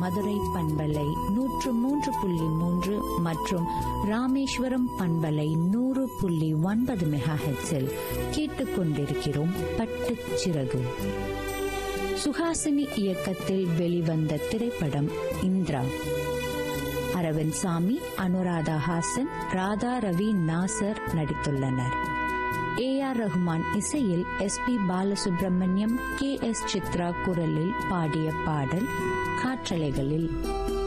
மதுரை பண்பலை நூற்று மூன்று புள்ளி மூன்று மற்றும் ராமேஸ்வரம் பண்பலை நூறு புள்ளி ஒன்பது மெகா ஹெட்ஸில் கேட்டுக்கொண்டிருக்கிறோம் பட்டுச் சிறகு சுஹாசினி இயக்கத்தில் வெளிவந்த திரைப்படம் இந்திரா அரவிந்த் சாமி அனுராதா ஹாசன் ராதா ரவி நாசர் நடித்துள்ளனர் ஏ ஆர் ரஹ்மான் இசையில் S P Balasubrahmanyam K S Chithra குரலில் பாடிய பாடல் காற்றலைகளில்